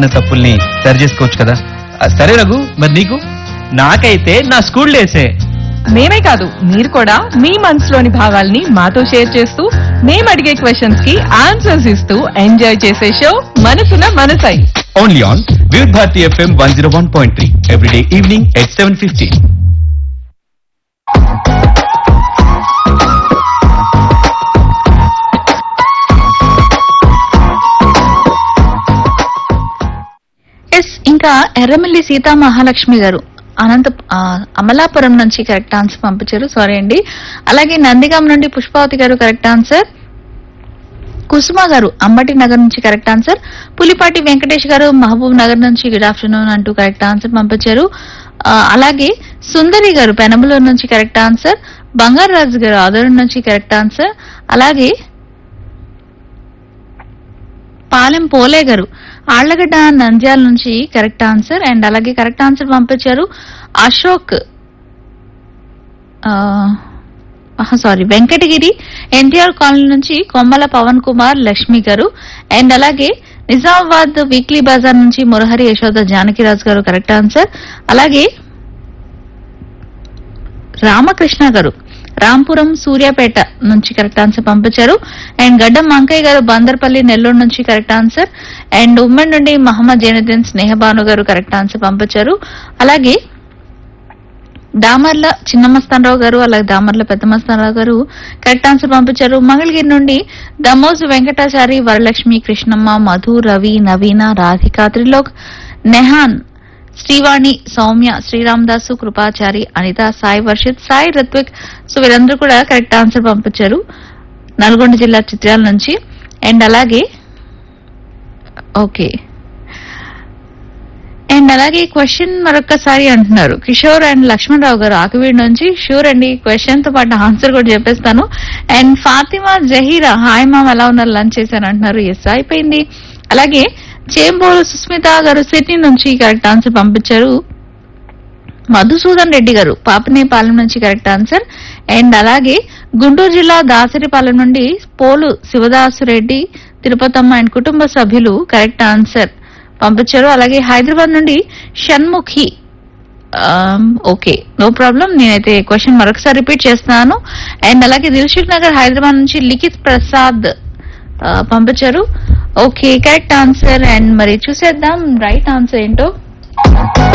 చిన్న తప్పుల్ని సరి చేసుకోవచ్చు కదా ఆ, సరే రఘు మరి నీకు నాకైతే నా స్కూల్ డేసే మేమే కాదు మీరు కూడా మీ మనసులోని భావాల్ని మాతో షేర్ చేస్తూ మేము అడిగే క్వశ్చన్స్ కి ఆన్సర్స్ ఇస్తూ ఎంజాయ్ చేసే షో మనసున మనసై only on Vividh Bharati FM one zero one point three everyday evening at seven fifteen ఎస్ ఇంకా ఎర్రమల్లి సీతా మహాలక్ష్మి గారు అనంత ఆ, అమలాపురం నుంచి కరెక్ట్ ఆన్సర్ పంపించారు సారీ అండి అలాగే నందిగాం నుండి పుష్పావతి గారు కరెక్ట్ ఆన్సర్ కుసుమ గారు అంబటి నగర్ నుంచి కరెక్ట్ ఆన్సర్ పులిపాటి వెంకటేష్ గారు మహబూబ్ నగర్ నుంచి గుడ్ ఆఫ్టర్నూన్ అంటూ కరెక్ట్ ఆన్సర్ పంపించారు ఆ, అలాగే సుందరి గారు పెనమలూరు నుంచి కరెక్ట్ ఆన్సర్ బంగారాజు గారు ఆదరణ నుంచి కరెక్ట్ ఆన్సర్ అలాగే పాలెం పోలే గారు ఆళ్లగడ్డ నంద్యాల నుంచి కరెక్ట్ ఆన్సర్ అండ్ అలాగే కరెక్ట్ ఆన్సర్ పంపించారు అశోక్ సారీ వెంకటగిరి ఎన్టీఆర్ కాలనీ నుంచి కొమ్మల పవన్ కుమార్ లక్ష్మి గారు అండ్ అలాగే నిజామాబాద్ వీక్లీ బజార్ నుంచి మురహరి యశోద జానకిరాజు గారు కరెక్ట్ ఆన్సర్ అలాగే రామకృష్ణ గారు రాంపురం సూర్యాపేట నుంచి కరెక్ట్ ఆన్సర్ పంపించారు అండ్ గడ్డం మంకయ్య గారు బందర్పల్లి నెల్లూరు నుంచి కరెక్ట్ ఆన్సర్ అండ్ ఉమ్మడి నుండి మహమ్మద్ జైనుద్దీన్ స్నేహబాను గారు కరెక్ట్ ఆన్సర్ పంపించారు అలాగే దామర్ల చిన్నమస్తానరావు గారు అలాగే దామర్ల పెద్దమస్తానరావు గారు కరెక్ట్ ఆన్సర్ పంపించారు మంగళగిరి నుండి దమోజు వెంకటాచారి వరలక్ష్మి కృష్ణమ్మ మధు రవి నవీన రాధిక త్రిలోక్ నెహాన్ శ్రీవాణి సౌమ్య శ్రీరామదాసు కృపాచారి అనిత సాయి వర్షిత్ సాయి రిత్విక్ సో వీరందరూ కూడా కరెక్ట్ ఆన్సర్ పంపించారు నల్గొండ జిల్లా చిత్రాల నుంచి అండ్ అలాగే ఓకే అండ్ అలాగే క్వశ్చన్ మరొకసారి అంటున్నారు కిషోర్ అండ్ లక్ష్మణరావు గారు ఆకువీడి నుంచి షూర్ అండి క్వశ్చన్ తో పాటు ఆన్సర్ కూడా చెప్పేస్తాను and Fatima Zahira hi ma'am ఎలా ఉన్నారు లంచ్ చేశాను అంటున్నారు ఎస్ అయిపోయింది అలాగే చేంబోలు సుస్మిత గారు సిడ్నీ నుంచి కరెక్ట్ ఆన్సర్ పంపించారు మధుసూదన్ రెడ్డి గారు పాపనేపాలెం నుంచి కరెక్ట్ ఆన్సర్ అండ్ అలాగే గుంటూరు జిల్లా దాసరిపాలెం నుండి పోలు శివదాసు రెడ్డి తిరుపతమ్మ అండ్ కుటుంబ సభ్యులు కరెక్ట్ ఆన్సర్ పంపించారు అలాగే హైదరాబాద్ నుండి షణ్ముఖి ఓకే నో ప్రాబ్లం నేనైతే క్వశ్చన్ మరొకసారి రిపీట్ చేస్తున్నాను అండ్ అలాగే దిల్షుక్ నగర్ హైదరాబాద్ నుంచి లిఖిత్ ప్రసాద్ ఆ, పంపించారు ఓకే కరెక్ట్ ఆన్సర్ అండ్ మరి చూసేద్దాం రైట్ ఆన్సర్ ఏంటో